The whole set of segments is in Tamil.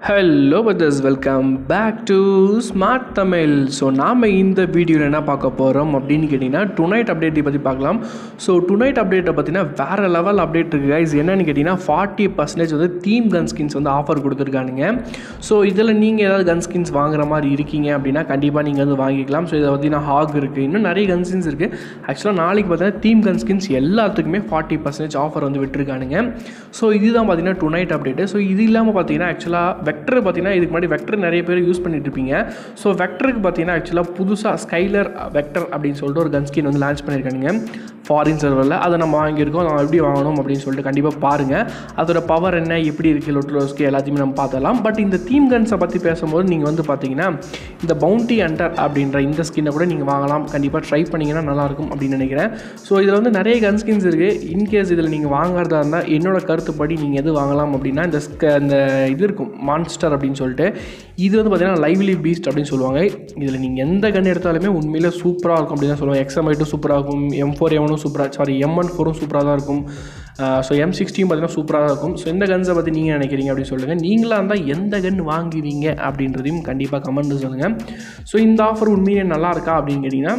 hello brothers welcome back to smart Tamil so நாம் இந்த வீடியோவில் என்ன பார்க்க போகிறோம் அப்படின்னு கேட்டிங்கன்னா டுநைட் அப்டேட்டை பற்றி பார்க்கலாம் ஸோ டுநைட் அப்டேட்டை பார்த்தீங்கன்னா வேறு லெவல் அப்டேட் இருக்குது கைஸ் என்னன்னு கேட்டிங்கன்னா ஃபார்ட்டி பர்சன்டேஜ் வந்து தீம் கன் ஸ்கின்ஸ் வந்து ஆஃபர் கொடுத்துருக்கானுங்க ஸோ இதில் நீங்கள் ஏதாவது கன் ஸ்கின்ஸ் வாங்குற மாதிரி இருக்கீங்க அப்படின்னா கண்டிப்பாக நீங்கள் வந்து வாங்கிக்கலாம் ஸோ இதை பார்த்தீங்கன்னா ஹாக் இருக்குது இன்னும் நிறைய கன் ஸ்கின்ஸ் இருக்குது ஆக்சுவலாக நாளைக்கு பார்த்தீங்கன்னா தீம் கன் ஸ்கின்ஸ் எல்லாத்துக்குமே ஃபார்ட்டி பர்சன்டேஜ் ஆஃபர் வந்து விட்டுருக்கானுங்க ஸோ இதுதான் பார்த்தீங்கன்னா டுநைட் அப்டேட்டு ஸோ இது இல்லாமல் பார்த்தீங்கன்னா ஆக்சுவலாக வெக்டர் பார்த்தீங்கன்னா இதுக்கு முன்னாடி வெக்டர் நிறைய பேர் யூஸ் பண்ணிட்டு இருப்பீங்க ஸோ வெக்டருக்கு பார்த்தீங்கன்னா ஆக்சுவலாக புதுசாக ஸ்கைலர் வெக்டர் அப்படின்னு சொல்லிட்டு ஒரு கன் ஸ்கின் வந்து லான்ச் பண்ணியிருக்கானுங்க ஃபாரின் சர்வரில் அதை நம்ம வாங்கியிருக்கோம் நம்ம எப்படி வாங்கணும் அப்படின்னு சொல்லிட்டு கண்டிப்பாக பாருங்கள் அதோட பவர் என்ன எப்படி இருக்குது லொட்ரோஸ்க்கு எல்லாத்தையுமே நம்ம பார்த்தலாம் பட் இந்த தீம் கன்ஸை பற்றி பேசும்போது நீங்கள் வந்து பார்த்தீங்கன்னா இந்த பவுண்டி அண்டர் அப்படின்ற இந்த ஸ்கின்னை கூட நீங்கள் வாங்கலாம் கண்டிப்பாக ட்ரை பண்ணிங்கன்னா நல்லாயிருக்கும் அப்படின்னு நினைக்கிறேன் ஸோ இதில் வந்து நிறைய கன் ஸ்கின்ஸ் இருக்குது இன்கேஸ் இதில் நீங்கள் வாங்குறதா இருந்தால் என்னோட கருத்துப்படி நீங்கள் எது வாங்கலாம் அப்படின்னா இந்த ஸ்க இந்த இது இருக்கும் மான்ஸ்டர் அப்படின்னு சொல்லிட்டு இது வந்து பார்த்தீங்கன்னா லைவ்லி பீஸ்ட் அப்படின்னு சொல்லுவாங்க இதில் நீங்கள் எந்த கன் எடுத்தாலுமே உண்மையிலே சூப்பராக இருக்கும் அப்படின்னு தான் சொல்லுவாங்க எக்ஸ்எம்ஐட்டும் சூப்பராக இருக்கும் எம் ஃபோர் எவனும் சூப்பராக சாரி எம் ஒன் ஃபோரும் சூப்பராக தான் இருக்கும் ஸோ எம் சிக்ஸ்டியும் பார்த்தீங்கன்னா சூப்பராக தான் இருக்கும் ஸோ எந்த கன்ஸை பற்றி நீங்கள் நினைக்கிறீங்க அப்படின்னு சொல்லுங்கள் நீங்களாக இருந்தால் எந்த கன் வாங்குவீங்க அப்படின்றதையும் கண்டிப்பாக கமெண்ட் சொல்லுங்கள் ஸோ இந்த ஆஃபர் உண்மையிலே நல்லா இருக்கா அப்படின்னு கேட்டிங்கன்னா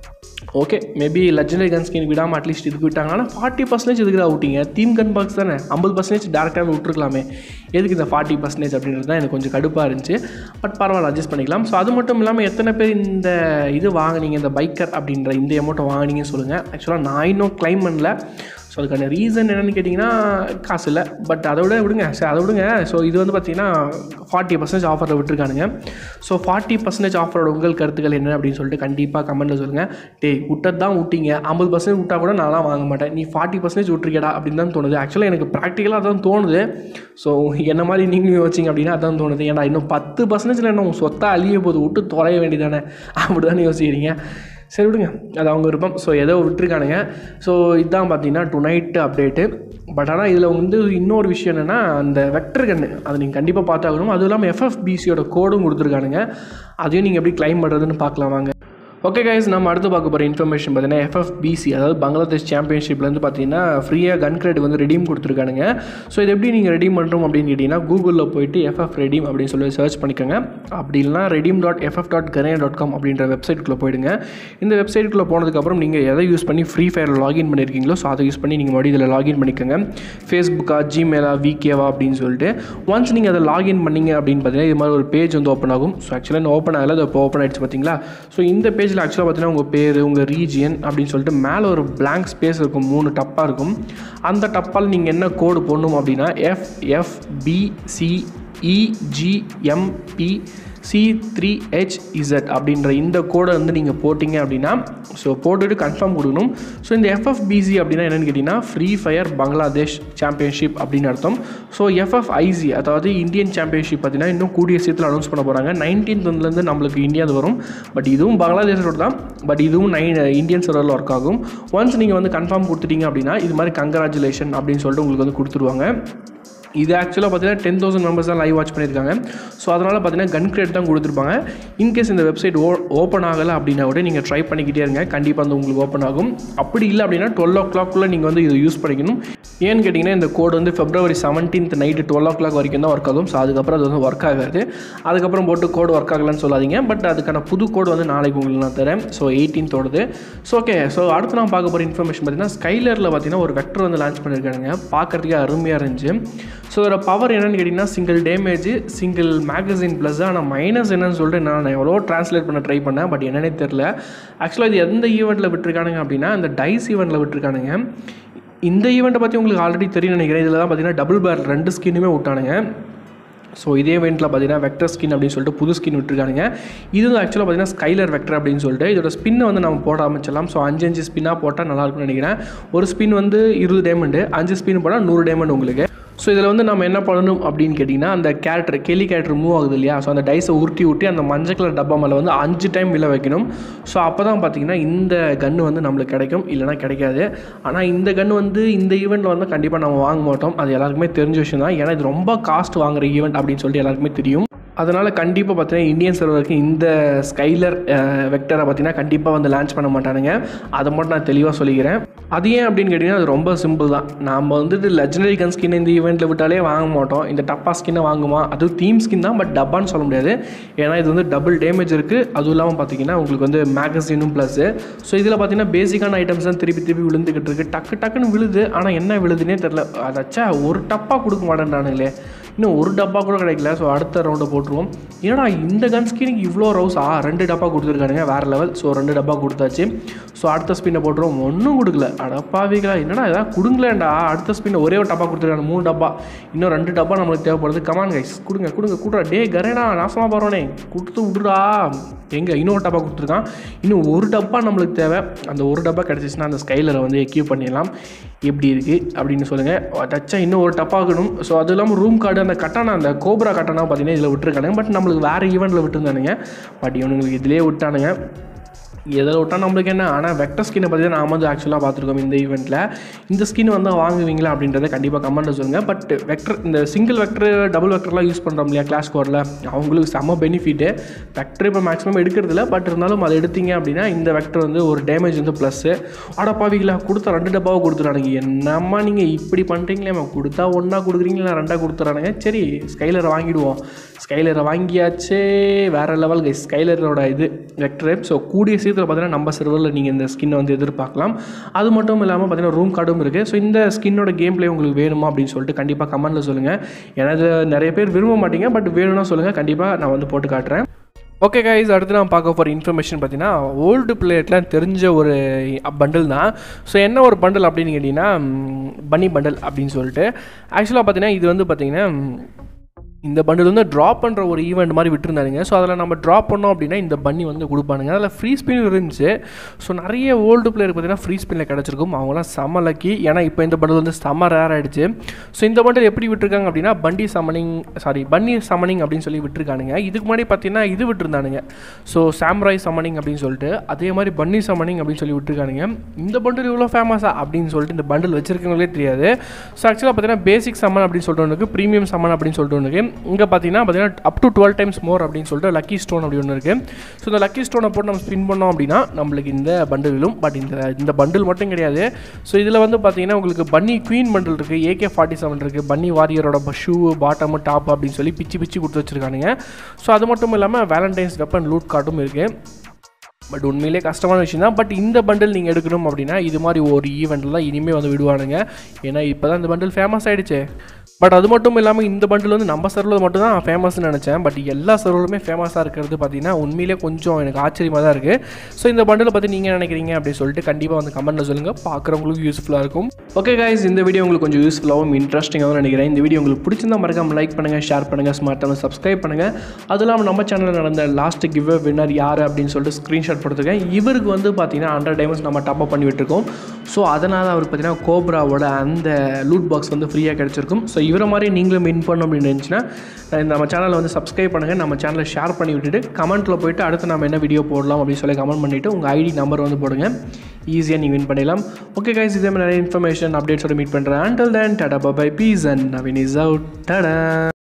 okay maybe legendary gun skin விடாமல் அட்லீஸ்ட் இதுக்கு விட்டாங்க ஆனால் ஃபார்ட்டி பர்சன்டேஜ் இதுக்கு தான் விட்டீங்க தீம் கன் பாக்ஸ் தானே ஐம்பது பர்சன்டேஜ் டேரெக்டாக விட்டுருக்கலாமே எதுக்கு இந்த ஃபார்ட்டி பர்சன்டேஜ் அப்படின்றது தான் எனக்கு கொஞ்சம் கடுப்பாக இருந்துச்சு பட் பரவாயில்ல அட்ஜஸ்ட் பண்ணிக்கலாம் ஸோ அது மட்டும் இல்லாமல் எத்தனை பேர் இந்த இது வாங்குனீங்க இந்த பைக்கர் அப்படின்ற இந்த அமௌண்ட்டை வாங்குனீங்கன்னு சொல்லுங்கள் ஆக்சுவலாக நான் இன்னும் க்ளைம் பண்ணல ஸோ அதுக்கான ரீசன் என்னென்னு கேட்டிங்கன்னா காசு இல்லை பட் அதை விட விடுங்க சரி அதை விடுங்க ஸோ இது வந்து பார்த்திங்கன்னா ஃபார்ட்டி பர்சன்டேஜ் ஆஃபரில் விட்டுருக்கானுங்க ஸோ ஃபார்ட்டி பர்சன்டேஜ் ஆஃபரோட உங்கள் கருத்துக்கள் என்ன அப்படின்னு சொல்லிட்டு கண்டிப்பாக கமெண்ட்டில் சொல்லுங்கள் டேய் விட்டது தான் விட்டீங்க ஐம்பது பர்சன்டேஜ் விட்டா கூட நான்லாம் வாங்க மாட்டேன் நீ ஃபார்ட்டி பர்சன்டேஜ் விட்ருக்கடா அப்படின்னு தான் தோணுது ஆக்சுவலாக எனக்கு ப்ராக்டிக்கலாக அதான் தோணுது ஸோ என்ன மாதிரி நீங்களும் யோசிச்சிங்க அப்படின்னா அதான் தோணுது ஏன்னா இன்னும் பத்து பர்சன்டேஜில் என்ன உங்கள் சொத்தாக அழிய போது விட்டு தொலைய வேண்டியதானே அப்படி தானே யோசிக்கிறீங்க சரி விடுங்க அது அவங்க விருப்பம் ஸோ ஏதோ விட்டுருக்கானுங்க ஸோ இதுதான் பார்த்தீங்கன்னா டு நைட்டு அப்டேட்டு பட் ஆனால் இதில் வந்து இன்னொரு விஷயம் என்னென்னா அந்த வெக்டர் கன்று அதை நீங்கள் கண்டிப்பாக பார்த்தாகணும் அதுவும் இல்லாமல் எஃப்எஃபிசியோட கோடும் கொடுத்துருக்கானுங்க அதையும் நீங்கள் எப்படி கிளைம் பண்ணுறதுன்னு பார்க்கலாம் வாங்க ஓகே கைஸ் நம்ம அடுத்து பார்க்க போகிற இன்ஃபர்மேஷன் பார்த்தீங்கன்னா எஃப்எஃபிசி அதாவது பங்களாதேஷ் சாம்பியன்ஷிப்லேருந்து பார்த்தீங்கன்னா ஃப்ரீயாக கன் கிரேட் வந்து ரெடீம் கொடுத்துருக்கானுங்க ஸோ இது எப்படி நீங்கள் ரெடீம் பண்ணுறோம் அப்படின்னு கேட்டிங்கன்னா கூகுளில் போயிட்டு எஃப்எஃப் ரெடீம் அப்படின்னு சொல்லி சர்ச் பண்ணிக்கோங்க அப்படி இல்லைனா redeem dot FF dot Garena dot com அப்படின்ற வெப்சைட்டுக்குள்ளே போயிடுங்க இந்த வெப்சைட்டுக்குள்ளே போனதுக்கப்புறம் நீங்கள் எதை யூஸ் பண்ணி ஃப்ரீ ஃபயர் லாகின் பண்ணியிருக்கீங்களோ ஸோ அதை யூஸ் பண்ணி நீங்கள் மறுபடியும் இதில் லாகின் பண்ணிக்கோங்க ஃபேஸ்புக்கா ஜிமெயிலா விகேவா அப்படின்னு சொல்லிட்டு ஒன்ஸ் நீங்கள் அதை லாகின் பண்ணீங்க அப்படின்னு பார்த்தீங்கன்னா இது மாதிரி ஒரு பேஜ் வந்து ஓப்பன் ஆகும் ஸோ ஆக்சுவலாக இன்னும் ஓப்பன் ஆகலை அது இப்போ ஓப்பன் ஆகிடுச்சு பார்த்தீங்களா ஸோ இந்த பேஜ் பேஜில் ஆக்சுவலாக பார்த்தீங்கன்னா உங்கள் பேர் உங்கள் ரீஜியன் அப்படின்னு சொல்லிட்டு மேலே ஒரு பிளாங்க் ஸ்பேஸ் இருக்கும் மூணு டப்பாக இருக்கும் அந்த டப்பால் நீங்கள் என்ன கோடு போடணும் அப்படின்னா F F B C E G M B C three H Z அப்படின்ற இந்த கோடை வந்து நீங்கள் போட்டிங்க அப்படின்னா ஸோ போட்டுட்டு கன்ஃபார்ம் கொடுக்கணும் ஸோ இந்த எஃப்எஃபிசி அப்படின்னா என்னென்னு கேட்டிங்கன்னா ஃப்ரீ ஃபயர் பங்களாதேஷ் சாம்பியன்ஷிப் அப்படின்னு அர்த்தம் ஸோ எஃப்எஃப்ஐசி அதாவது இந்தியன் சாம்பியன்ஷிப் பார்த்தீங்கன்னா இன்னும் கூடிய சீத்தில் அனௌன்ஸ் பண்ண போகிறாங்க நைன்டீன்த்லேருந்து நம்மளுக்கு இந்தியாவில் வரும் பட் இதுவும் பங்களாதேஷோட தான் பட் இதுவும் நைன் இந்தியன் சர்வரில் ஒர்க் ஆகும் ஒன்ஸ் நீங்கள் வந்து கன்ஃபார்ம் கொடுத்துட்டீங்க அப்படின்னா இது மாதிரி கங்க்ராச்சுலேஷன் அப்படின்னு சொல்லிட்டு உங்களுக்கு வந்து கொடுத்துருவாங்க இது ஆக்சுவலாக பார்த்தீங்கன்னா டென் தௌசண்ட் மெம்பர்ஸ் தான் லைவ் வாட்ச் பண்ணியிருக்காங்க ஸோ அதனால் பார்த்தீங்கன்னா கன் கிரேட் தான் கொடுத்துருப்பாங்க இன்கேஸ் இந்த வெப்சைட் ஓ ஓப்பன் ஆகலை அப்படின்னா கூட நீங்கள் ட்ரை பண்ணிக்கிட்டே இருங்க கண்டிப்பாக வந்து உங்களுக்கு ஓப்பன் ஆகும் அப்படி இல்லை அப்படின்னா டுவெல் ஓ கிளாக்குள்ளே நீங்கள் வந்து இதை யூஸ் பண்ணிக்கணும் ஏன்னு கேட்டிங்கன்னா இந்த கோடு வந்து February seventeenth night twelve o'clock வரைக்கும் தான் ஒர்க் ஆகும் ஸோ அதுக்கப்புறம் அது வந்து ஒர்க் ஆகாது அதுக்கப்புறம் போட்டு கோடு ஒர்க் ஆகலன்னு சொல்லாதீங்க பட் அதுக்கான புது கோடு வந்து நாளைக்கு உங்களுக்கு நான் தரேன் ஸோ எயிட்டீன்த்தோடது ஸோ ஓகே ஸோ அடுத்து நான் பார்க்க போகிற இன்ஃபர்மேஷன் பார்த்தீங்கன்னா ஸ்கைலரில் பார்த்தீங்கன்னா ஒரு வெக்டர் வந்து லான்ச் பண்ணியிருக்காங்க பார்க்குறதுக்கே அருமையாக இருந்துச்சு ஸோ இதோட பவர் என்னென்னு கேட்டிங்கன்னா single damage single magazine plus ஆனால் மைனஸ் என்னன்னு சொல்லிட்டு நான் எவ்வளோ ட்ரான்ஸ்லேட் பண்ண ட்ரை பண்ணேன் பட் என்னன்னே தெரில ஆக்சுவலாக இது எந்த ஈவெண்ட்டில் விட்டுருக்கானுங்க அப்படின்னா இந்த டைஸ் ஈவெண்ட்டில் விட்டுருக்கானுங்க இந்த ஈவெண்ட்டை பற்றி உங்களுக்கு ஆல்ரெடி தெரியும் நினைக்கிறேன் இதில் தான் பார்த்தீங்கன்னா டபுள் பேர் ரெண்டு ஸ்கின்னுமே விட்டானுங்க ஸோ இதே இவெண்ட்டில் பார்த்தீங்கன்னா வெக்டர் ஸ்கின் அப்படின்னு சொல்லிட்டு புது ஸ்கின் விட்டுருக்கானுங்க இது வந்து ஆக்சுவலாக பார்த்தீங்கன்னா ஸ்கைலர் வெக்டர் அப்படின்னு சொல்லிட்டு இதோட ஸ்பின்னை வந்து நம்ம போட ஆரம்பிச்சிடலாம் ஸோ அஞ்சு அஞ்சு ஸ்பின்னாக போட்டால் நல்லாயிருக்கும்னு நினைக்கிறேன் ஒரு ஸ்பின் வந்து இருபது டேமண்டு அஞ்சு ஸ்பின் போட்டால் நூறு டேமண்ட் உங்களுக்கு ஸோ இதில் வந்து நம்ம என்ன பண்ணணும் அப்படின்னு கேட்டிங்கன்னா அந்த கேரக்டர் கெலி கேரக்டர் மூவ் ஆகுது இல்லையா ஸோ அந்த டைஸை உருட்டி விட்டு அந்த மஞ்சள் கலர் டப்பா மேலே வந்து அஞ்சு டைம் விழ வைக்கணும் ஸோ அப்போ தான் பார்த்தீங்கன்னா இந்த கன்று வந்து நம்மளுக்கு கிடைக்கும் இல்லைனா கிடைக்காது ஆனால் இந்த கன்று வந்து இந்த ஈவெண்ட்டில் வந்து கண்டிப்பாக நம்ம வாங்க மாட்டோம் அது எல்லாருக்குமே தெரிஞ்ச விஷயம் தான் ஏன்னா இது ரொம்ப காஸ்ட் வாங்குற ஈவெண்ட் அப்படின்னு சொல்லிட்டு எல்லாருக்குமே தெரியும் அதனால் கண்டிப்பாக பார்த்தீங்கன்னா இந்தியன் சர்வருக்கு இந்த ஸ்கைலர் வெக்டரை பார்த்தீங்கன்னா கண்டிப்பாக வந்து லான்ச் பண்ண மாட்டானுங்க அதை மட்டும் நான் தெளிவாக சொல்லிக்கிறேன் அது ஏன் அப்படின்னு கேட்டிங்கன்னா அது ரொம்ப சிம்பிள் தான் நாம் வந்துட்டு லெஜனரி கன் ஸ்கின் இந்த ஈவெண்ட்டில் விட்டாலே வாங்க மாட்டோம் இந்த டப்பா ஸ்கின்னை வாங்குமா அதுவும் தீம் ஸ்கின் தான் பட் டப்பான்னு சொல்ல முடியாது ஏன்னா இது வந்து டபுள் டேமேஜ் இருக்குது அதுவும் இல்லாமல் பார்த்தீங்கன்னா உங்களுக்கு வந்து மேகசினும் ப்ளஸ்ஸு ஸோ இதில் பார்த்தீங்கன்னா பேசிக்கான ஐட்டம்ஸ் தான் திருப்பி திருப்பி விழுந்துக்கிட்டு இருக்குது டக்கு டக்குன்னு விழுது ஆனால் என்ன விழுதுன்னே தெரில அதாச்சா ஒரு டப்பா கொடுக்க மாட்டேன்றானுங்களே இன்னும் ஒரு டப்பா கூட கிடைக்கல ஸோ அடுத்த ரவுண்டை போட்டுருவோம் ஏன்னா இந்த கன் ஸ்கினுக்கு இவ்வளோ ரவுஸ் ஆ ரெண்டு டப்பா கொடுத்துருக்கானுங்க வேறு லெவல் ஸோ ரெண்டு டப்பா கொடுத்தாச்சு ஸோ அடுத்த ஸ்பின்னை போட்டுருவோம் ஒன்றும் கொடுக்கல அடப்பாவிகளா என்னடா இதான் கொடுங்களேன்டா அடுத்த ஸ்பின்னை ஒரே ஒரு டப்பா கொடுத்துருக்காங்க மூணு டப்பா இன்னும் ரெண்டு டப்பா நம்மளுக்கு தேவைப்படுது கமான் கைஸ் கொடுங்க கொடுங்க கொடுறா டே கரேடா நாசமாக போகிறோனே கொடுத்து விடுறா எங்கே இன்னொரு டப்பா கொடுத்துருக்கான் இன்னும் ஒரு டப்பா நம்மளுக்கு தேவை அந்த ஒரு டப்பா கிடச்சிச்சின்னா அந்த ஸ்கைலரை வந்து எக்யூப் பண்ணிடலாம் எப்படி இருக்குது அப்படின்னு சொல்லுங்கள் டச்சா இன்னும் ஒரு டப்பா ஆகணும் ஸோ அது இல்லாமல் ரூம் கார்டு அந்த கட்டானா அந்த கோப்ரா கட்டானா பார்த்தீங்கன்னா இதில் விட்டுருக்கானுங்க பட் நம்மளுக்கு வேறு ஈவெண்ட்டில் விட்டுருந்தானுங்க பட் இவனுங்களுக்கு இதிலே விட்டானுங்க எதில் விட்டால் நம்மளுக்கு என்ன ஆனால் வெக்டர் ஸ்கின்னை பற்றி தான் நாம் வந்து ஆக்சுவலாக பார்த்துருக்கோம் இந்த ஈவெண்ட்டில் இந்த ஸ்கின் வந்து வாங்குவீங்களா அப்படின்றத கண்டிப்பாக கமெண்ட்டில் சொல்லுங்கள் பட் வெக்டர் இந்த சிங்கிள் வெக்டர் டபுள் வெக்டர்லாம் யூஸ் பண்ணுறோம் இல்லையா கிளாஸ் கோரில் அவங்களுக்கு செம்ம பெனிஃபிட்டு வெக்டர் இப்போ மேக்ஸிமம் எடுக்கிறதில்ல பட் இருந்தாலும் அதை எடுத்தீங்க அப்படின்னா இந்த வெக்டர் வந்து ஒரு டேமேஜ் வந்து ப்ளஸ்ஸு அடப்பாவிங்களா கொடுத்த ரெண்டு டப்பாவை கொடுத்துறானுங்க என்னம்மா நீங்கள் இப்படி பண்ணுறீங்களேம்மா கொடுத்தா ஒன்றா கொடுக்குறீங்களா ரெண்டாக கொடுத்துறானுங்க சரி ஸ்கைலரை வாங்கிடுவோம் ஸ்கைலரை வாங்கியாச்சு வேறு லெவல் கை ஸ்கைலரோட இது வெக்டரு ஸோ கூடிய சீக்கிரத்தில் பார்த்தீங்கன்னா நம்ம சர்வரில் நீங்கள் இந்த ஸ்கின்னை வந்து எதிர்பார்க்கலாம் அது மட்டும் இல்லாமல் பார்த்தீங்கன்னா ரூம் கார்டும் இருக்குது ஸோ இந்த ஸ்கின்னோட கேம் பிளே உங்களுக்கு வேணுமா அப்படின்னு சொல்லிட்டு கண்டிப்பாக கமெண்ட்டில் சொல்லுங்கள் ஏன்னா இது நிறைய பேர் விரும்ப மாட்டீங்க பட் வேணும்னா சொல்லுங்கள் கண்டிப்பாக நான் வந்து போட்டு காட்டுறேன் ஓகே கைஸ் அடுத்து நான் பார்க்க போகிற இன்ஃபர்மேஷன் பார்த்தீங்கன்னா ஓல்டு பிளேயர்லாம் தெரிஞ்ச ஒரு பண்டில் தான் ஸோ என்ன ஒரு பண்டில் அப்படின்னு கேட்டிங்கன்னா பனி பண்டில் அப்படின்னு சொல்லிட்டு ஆக்சுவலாக பார்த்தீங்கன்னா இது வந்து பார்த்தீங்கன்னா இந்த பண்டில் வந்து ட்ராப் பண்ணுற ஒரு ஈவெண்ட் மாதிரி விட்டுருந்தாருங்க ஸோ அதில் நம்ம ட்ராப் பண்ணோம் அப்படின்னா இந்த பண்ணி வந்து கொடுப்பானுங்க அதில் ஃப்ரீ ஸ்பின் இருந்துச்சு ஸோ நிறைய ஓல்டு பிளேயர் பார்த்தீங்கன்னா ஃப்ரீ ஸ்பின்னில் கிடச்சிருக்கும் அவங்களாம் செம்ம லக்கி ஏன்னா இப்போ இந்த பண்டில் வந்து செம்ம ரேர் ஆகிடுச்சு ஸோ இந்த பண்டில் எப்படி விட்டுருக்காங்க அப்படின்னா பண்டி சமனிங் சாரி பன்னி சமனிங் அப்படின்னு சொல்லி விட்டுருக்கானுங்க இதுக்கு முன்னாடி பார்த்தீங்கன்னா இது விட்டுருந்தானுங்க ஸோ சாம்ராய் சமனிங் அப்படின்னு சொல்லிட்டு அதே மாதிரி பன்னி சமனிங் அப்படின்னு சொல்லி விட்டுருக்கானுங்க இந்த பண்டில் இவ்வளோ ஃபேமஸா அப்படின்னு சொல்லிட்டு இந்த பண்டில் வச்சிருக்கவங்களே தெரியாது ஸோ ஆக்சுவலாக பார்த்தீங்கன்னா பேசிக் சமன் அப்படின்னு சொல்லிட்டு ஒன்று இருக்குது ப்ரீமியம் சமன் அப்படின்னு சொல்லிட்டு ஒன்று இருக்குது இங்கே பார்த்தீங்கன்னா பார்த்தீங்கன்னா up to twelve times more அப்படின்னு சொல்லிட்டு லக்கி ஸ்டோன் அப்படி ஒன்று இருக்குது ஸோ இந்த லக்கி ஸ்டோனை போட்டு நம்ம ஸ்பின் பண்ணோம் அப்படின்னா நம்மளுக்கு இந்த பண்டில் விழும் பட் இந்த இந்த பண்டில் மட்டும் கிடையாது ஸோ இதில் வந்து பார்த்தீங்கன்னா உங்களுக்கு பன்னி குவீன் பண்டில் இருக்குது ஏகே ஃபார்ட்டி செவன் இருக்குது பன்னி வாரியரோட ஷூ பாட்டமு டாப் அப்படின்னு சொல்லி பிச்சு பிச்சு கொடுத்து வச்சுருக்கானுங்க ஸோ அது மட்டும் இல்லாமல் வேலண்டைன்ஸ் வெப்பன் லூட் கார்டும் இருக்குது பட் உண்மையிலே கஷ்டமான விஷயம் தான் பட் இந்த பண்டில் நீங்கள் எடுக்கணும் அப்படின்னா இது மாதிரி ஒரு ஈவெண்ட்டில் தான் இனிமேல் வந்து விடுவானுங்க ஏன்னா இப்போ தான் இந்த பண்டில் ஃபேமஸ் ஆகிடுச்சு பட் அது மட்டும் இல்லாமல் இந்த பண்டில் வந்து நம்ம சர்வரில் மட்டும் தான் ஃபேமஸ்னு நினச்சேன் பட் எல்லா சர்வருமே ஃபேமஸாக இருக்கிறது பார்த்தீங்கன்னா உண்மையிலே கொஞ்சம் எனக்கு ஆச்சரியமாக தான் இருக்குது ஸோ இந்த பண்டிலை பற்றி நீங்கள் நினைக்கிறீங்க அப்படின்னு சொல்லிட்டு கண்டிப்பாக வந்து கமெண்ட்டில் சொல்லுங்கள் பார்க்குறவங்களுக்கு யூஸ்ஃபுல்லாக இருக்கும் ஓகே கைஸ் இந்த வீடியோ உங்களுக்கு கொஞ்சம் யூஸ்ஃபுல்லாகவும் இன்ட்ரெஸ்டிங்காகவும் நினைக்கிறேன் இந்த வீடியோ உங்களுக்கு பிடிச்சிருந்தா மறக்காம லைக் பண்ணுங்கள் ஷேர் பண்ணுங்கள் ஸ்மார்ட் தமிழ் சப்ஸ்கிரைப் பண்ணுங்கள் அது இல்லாமல் நம்ம சேனலில் நடந்த லாஸ்ட் கிவ் வின்னர் யார் அப்படின்னு சொல்லிட்டு ஸ்க்ரீன்ஷாட் கொடுத்துருக்கேன் இவருக்கு வந்து பார்த்தீங்கன்னா ஹண்ட்ரட் டைமண்ட்ஸ் நம்ம டாப் பண்ணி விட்டுருக்கோம் ஸோ அதனால் அவருக்கு பார்த்தீங்கன்னா கோப்ராவோட அந்த லூட் பாக்ஸ் வந்து ஃப்ரீயாக கிடச்சிருக்கும் ஸோ இவரை மாதிரி நீங்களும் வின் பண்ணணும் அப்படின்னு இருந்துச்சுன்னா நம்ம சேனலை வந்து சப்ஸ்கிரைப் பண்ணுங்கள் நம்ம சேனலை ஷேர் பண்ணி விட்டுட்டு கமெண்ட்டில் போயிட்டு அடுத்து நம்ம என்ன வீடியோ போடலாம் அப்படின்னு சொல்லி கமெண்ட் பண்ணிவிட்டு உங்கள் ஐடி நம்பர் வந்து போடுங்க ஈஸியாக நீங்கள் வின் பண்ணிடலாம் ஓகே கைஸ் இதே மாதிரி நிறைய இன்ஃபர்மேஷன் அப்டேட்ஸோட மீட் பண்ணுறேன் until then tata bye peace and Naveen is out டடா